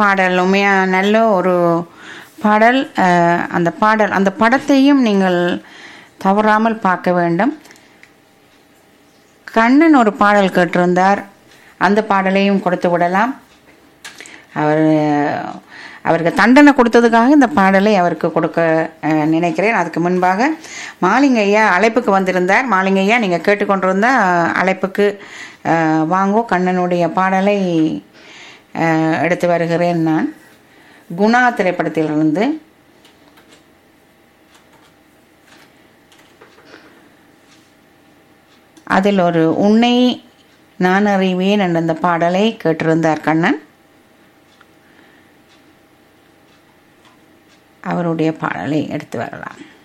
பாடல் உண்மையாக நல்ல ஒரு பாடல் அஹ், அந்த பாடல் அந்த படத்தையும் நீங்கள் தவறாமல் பார்க்க வேண்டும் கண்ணன் ஒரு பாடல் கேட்டிருந்தார் அந்த பாடலையும் கொடுத்து விடலாம் அவர் அவருக்கு தண்டனை கொடுத்ததுக்காக இந்த பாடலை அவருக்கு கொடுக்க அஹ், நினைக்கிறேன் அதுக்கு முன்பாக மாலிங்கையா அழைப்புக்கு வந்திருந்தார் மாலிங்கையா நீங்கள் கேட்டுக்கொண்டிருந்தா அழைப்புக்கு அஹ், வாங்கோ கண்ணனுடைய பாடலை அஹ், எடுத்து வருகிறேன் நான் குணா திரைப்படத்திலிருந்து அதில் ஒரு உன்னை நான் அறிவேன் என்ற அந்த பாடலை கேட்டிருந்தார் கண்ணன் அவருடைய பாடலை எடுத்து வரலாம்